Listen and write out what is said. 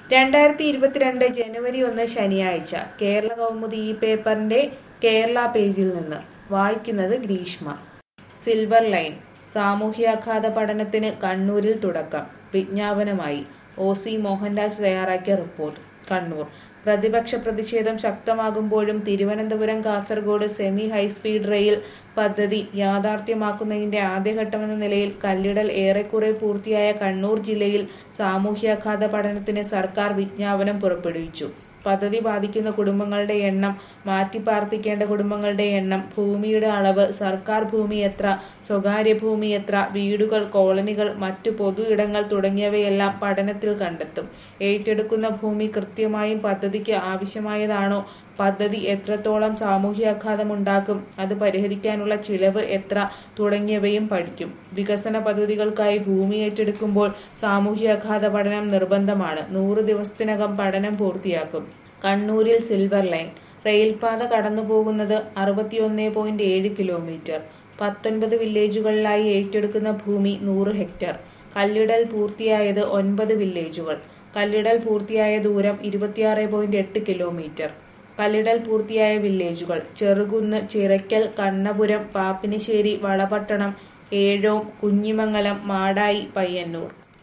രണ്ടായിരത്തി ഇരുപത്തിരണ്ട് ജനുവരി ഒന്ന് ശനിയാഴ്ച കേരള കൗമുദി ഈ പേപ്പറിന്റെ കേരള പേജിൽ നിന്ന് വായിക്കുന്നത് ഗ്രീഷ്മ സിൽവർ ലൈൻ സാമൂഹ്യാഘാത പഠനത്തിന് കണ്ണൂരിൽ തുടക്കം വിജ്ഞാപനമായി ഒ സി മോഹൻരാജ് തയ്യാറാക്കിയ റിപ്പോർട്ട് കണ്ണൂർ പ്രതിപക്ഷ പ്രതിഷേധം ശക്തമാകുമ്പോഴും Thiruvananthapuram Kasaragod semi high speed rail പദ്ധതി യാഥാർത്ഥ്യമാക്കുന്നതിന്റെ ആദ്യഘട്ടമെന്ന നിലയിൽ കല്ലിടൽ ഏറെക്കുറെ പൂർത്തിയായ കണ്ണൂർ ജില്ലയിൽ സാമൂഹ്യാഘാത പഠനത്തിന് സർക്കാർ വിജ്ഞാപനം പുറപ്പെടുവിച്ചു പദ്ധതി ബാധിക്കുന്ന കുടുംബങ്ങളുടെ എണ്ണം മാറ്റിപ്പാർപ്പിക്കേണ്ട കുടുംബങ്ങളുടെ എണ്ണം ഭൂമിയുടെ അളവ് സർക്കാർ ഭൂമി എത്ര സ്വകാര്യ ഭൂമി എത്ര വീടുകൾ കോളനികൾ മറ്റു പൊതു ഇടങ്ങൾ തുടങ്ങിയവയെല്ലാം പഠനത്തിൽ കണ്ടെത്തും ഏറ്റെടുക്കുന്ന ഭൂമി കൃത്യമായും പദ്ധതിക്ക് ആവശ്യമായതാണോ പദ്ധതി എത്രത്തോളം സാമൂഹ്യാഘാതമുണ്ടാക്കും അത് പരിഹരിക്കാനുള്ള ചിലവ് എത്ര തുടങ്ങിയവയും പഠിക്കും വികസന പദ്ധതികൾക്കായി ഭൂമി ഏറ്റെടുക്കുമ്പോൾ സാമൂഹ്യാഘാത പഠനം നിർബന്ധമാണ് നൂറ് ദിവസത്തിനകം പഠനം പൂർത്തിയാക്കും കണ്ണൂരിൽ സിൽവർ ലൈൻ റെയിൽപാത കടന്നുപോകുന്നത് അറുപത്തിയൊന്ന് പോയിന്റ് ഏഴ് കിലോമീറ്റർ പത്തൊൻപത് വില്ലേജുകളിലായി ഏറ്റെടുക്കുന്ന ഭൂമി നൂറ് ഹെക്ടർ കല്ലിടൽ പൂർത്തിയായത് ഒൻപത് വില്ലേജുകൾ കല്ലിടൽ പൂർത്തിയായ ദൂരം ഇരുപത്തിയാറ് പോയിന്റ് എട്ട് കിലോമീറ്റർ കല്ലിടൽ പൂർത്തിയായ വില്ലേജുകൾ ചെറുകുന്ന് ചിറയ്ക്കൽ കണ്ണപുരം പാപ്പിനിശ്ശേരി വളപട്ടണം ഏഴോം കുഞ്ഞിമംഗലം മാടായി പയ്യന്നൂർ